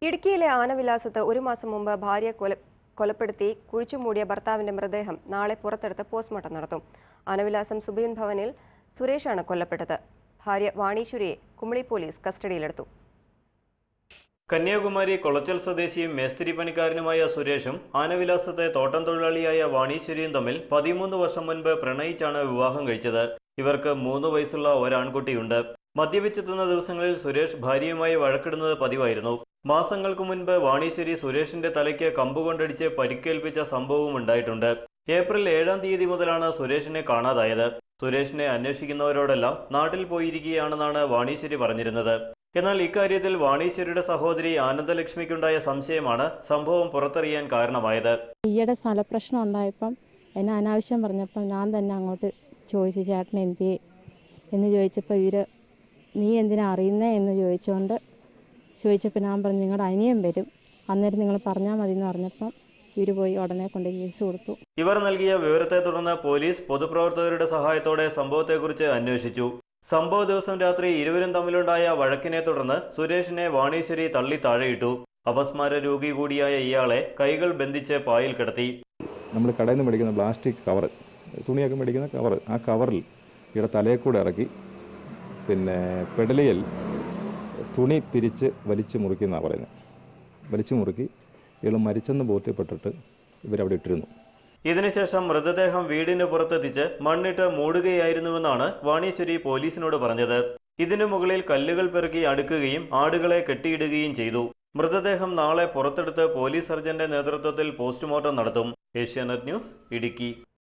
ഇടുക്കിയിലെ ആനവിലാസത്ത് ഒരു മാസം മുമ്പ് ഭാര്യ കൊല കൊലപ്പെടുത്തി കുഴിച്ചുമൂടിയ ഭർത്താവിന്റെ മൃതദേഹം നാളെ പുറത്തെടുത്ത് പോസ്റ്റ്മോർട്ടം നടത്തും ആനവിലാസം സുബിയൻ ഭവനിൽ സുരേഷാണ് കൊല്ലപ്പെട്ടത് ഭാര്യ വാണീശ്വരിയെ കുമളി പോലീസ് കസ്റ്റഡിയിലെടുത്തു കന്യാകുമാരി കൊളച്ചൽ സ്വദേശിയും മേസ്തിരി പണിക്കാരനുമായ സുരേഷും ആനവിലാസത്തെ തോട്ടം തൊഴിലാളിയായ വാണീശ്വരിയും തമ്മിൽ പതിമൂന്ന് വർഷം മുൻപ് പ്രണയിച്ചാണ് വിവാഹം കഴിച്ചത് ഇവർക്ക് മൂന്ന് വയസ്സുള്ള ഒരാൺകുട്ടിയുണ്ട് മദ്യപിച്ചെത്തുന്ന ദിവസങ്ങളിൽ സുരേഷ് ഭാര്യയുമായി വഴക്കിടുന്നത് പതിവായിരുന്നു മാസങ്ങൾക്ക് മുൻപ് വാണീശ്വരി സുരേഷിന്റെ തലയ്ക്ക് കമ്പുകൊണ്ടടിച്ച് പരിക്കേൽപ്പിച്ച സംഭവവും ഉണ്ടായിട്ടുണ്ട് ഏപ്രിൽ ഏഴാം തീയതി മുതലാണ് സുരേഷിനെ കാണാതായത് സുരേഷിനെ അന്വേഷിക്കുന്നവരോടെല്ലാം നാട്ടിൽ പോയിരിക്കുകയാണെന്നാണ് വാണീശ്വരി പറഞ്ഞിരുന്നത് എന്നാൽ ഇക്കാര്യത്തിൽ വാണീശ്വരിയുടെ സഹോദരി ആനന്ദലക്ഷ്മിക്കുണ്ടായ സംശയമാണ് സംഭവം പുറത്തറിയാൻ കാരണമായത് ഈയിടെ സ്ഥലപ്രശ്നം ഉണ്ടായപ്പം എന്നെ അനാവശ്യം പറഞ്ഞപ്പം ഞാൻ തന്നെ അങ്ങോട്ട് ചോദിച്ചു ചേട്ടൻ എന്തിയെ എന്ന് ചോദിച്ചപ്പോൾ ഇവർ നീ എന്തിനാ അറിയുന്നേ എന്ന് ചോദിച്ചുകൊണ്ട് ചോദിച്ചപ്പോൾ ഞാൻ പറഞ്ഞു നിങ്ങളുടെ അനിയൻ വരും അന്നേരം നിങ്ങൾ പറഞ്ഞാൽ മതി എന്ന് പറഞ്ഞപ്പം ഇവർ പോയി ഉടനെ കൊണ്ട് കേസ് കൊടുത്തു ഇവർ നൽകിയ വിവരത്തെ തുടർന്ന് പോലീസ് പൊതുപ്രവർത്തകരുടെ സഹായത്തോടെ സംഭവത്തെക്കുറിച്ച് അന്വേഷിച്ചു സംഭവ ദിവസം രാത്രി ഇരുവരും തമ്മിലുണ്ടായ വഴക്കിനെ തുടർന്ന് സുരേഷിനെ വാണീശ്വരി തള്ളി താഴെയിട്ടു അപസ്മാര രോഗി കൂടിയായ ഇയാളെ കൈകൾ ബന്ധിച്ച് പായിൽ കിടത്തി നമ്മൾ കടയിൽ നിന്ന് മേടിക്കുന്ന പ്ലാസ്റ്റിക് കവർ തുണിയൊക്കെ മേടിക്കുന്ന കവർ ആ കവറിൽ ഇവിടെ തലയിൽ കൂടെ ഇറക്കി പിന്നെ പെടലിയിൽ തുണി പിരിച്ച് വലിച്ചു മുറിക്കുന്നതാണ് പറയുന്നത് വലിച്ചു മുറുക്കി ഇയാൾ മരിച്ചെന്ന് ബോധ്യപ്പെട്ടിട്ട് ഇവരവിടെ ഇട്ടിരുന്നു ഇതിനുശേഷം മൃതദേഹം വീടിന് പുറത്തെത്തിച്ച് മണ്ണിട്ട് മൂടുകയായിരുന്നുവെന്നാണ് വാണീശ്വരി പോലീസിനോട് പറഞ്ഞത് ഇതിനു മുകളിൽ കല്ലുകൾ പെറുക്കി അടുക്കുകയും ആടുകളെ കെട്ടിയിടുകയും ചെയ്തു മൃതദേഹം നാളെ പുറത്തെടുത്ത് പോലീസ് സർജന്റെ നേതൃത്വത്തിൽ പോസ്റ്റ്മോർട്ടം നടത്തും ഏഷ്യാനെറ്റ് ന്യൂസ് ഇടുക്കി